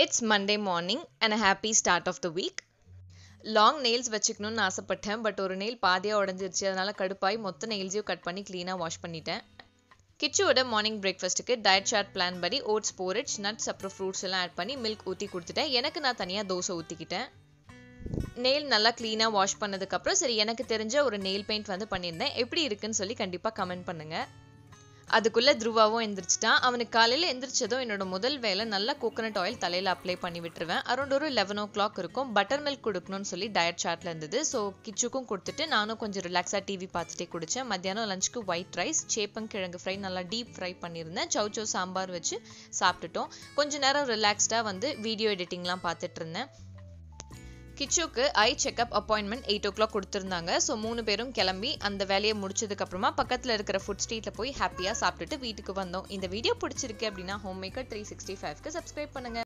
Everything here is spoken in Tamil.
it's Monday morning and uh happy start of the week long nails வச்சுக்கணும்னு ஆசைப்பட்டேன் பட் ஒரு நெயில் பாதியாக உடஞ்சிருச்சு அதனால கடுப்பாய் மொத்த நெயில்ஸையும் கட் பண்ணி க்ளீனாக வாஷ் பண்ணிட்டேன் கிச்சுவோட மார்னிங் பிரேக்ஃபாஸ்ட்டுக்கு டயட் சார்ட் பிளான் படி ஓட்ஸ் போரிட்ஜ் நட்ஸ் அப்புறம் ஃப்ரூட்ஸ் எல்லாம் ஆட் பண்ணி மில்க் ஊற்றி கொடுத்துட்டேன் எனக்கு நான் தனியாக தோசை ஊற்றிக்கிட்டேன் நெயில் நல்லா க்ளீனாக வாஷ் பண்ணதுக்கப்புறம் சரி எனக்கு தெரிஞ்ச ஒரு நெயில் பெயிண்ட் வந்து பண்ணியிருந்தேன் எப்படி இருக்குன்னு சொல்லி கண்டிப்பாக கமெண்ட் பண்ணுங்கள் அதுக்குள்ளே த்ருவாவும் எந்திரிச்சிட்டான் அவனுக்கு காலையில் எந்திரிச்சதும் என்னோட முதல் வேலை நல்லா கோகனட் ஆயில் தலையில் அப்ளை பண்ணி விட்டுருவேன் அரௌண்ட் ஒரு லெவன் ஓ கிளாக் இருக்கும் பட்டர் மில்க் கொடுக்கணும்னு சொல்லி டயட் சார்ட்டில் இருந்தது ஸோ கிச்சுக்கும் கொடுத்துட்டு நானும் கொஞ்சம் ரிலாக்ஸாக டிவி பார்த்துட்டே குடித்தேன் மத்தியானம் லஞ்சுக்கு ஒயிட் ரைஸ் சேப்பங்கிழங்கு ஃப்ரை நல்லா டீப் ஃப்ரை பண்ணியிருந்தேன் சவ் சவ் சாம்பார் வச்சு சாப்பிட்டுட்டோம் கொஞ்ச நேரம் ரிலாக்ஸ்டாக வந்து வீடியோ எடிட்டிங்லாம் பார்த்துட்டு இருந்தேன் கிச்சுக்கு eye checkup appointment eight o'clock கொடுத்துருந்தாங்க ஸோ மூணு பேரும் கிளம்பி அந்த வேலையை முடிச்சதுக்கு அப்புறமா பக்கத்தில் இருக்கிற ஃபுட் ஸ்ட்ரீட்டில் போய் ஹாப்பியாக சாப்பிட்டுட்டு வீட்டுக்கு வந்தோம் இந்த வீடியோ பிடிச்சிருக்கு அப்படின்னா ஹோம் மேக்கர் த்ரீ சிக்ஸ்டி ஃபைவ்க்கு சப்ஸ்கிரைப் பண்ணுங்க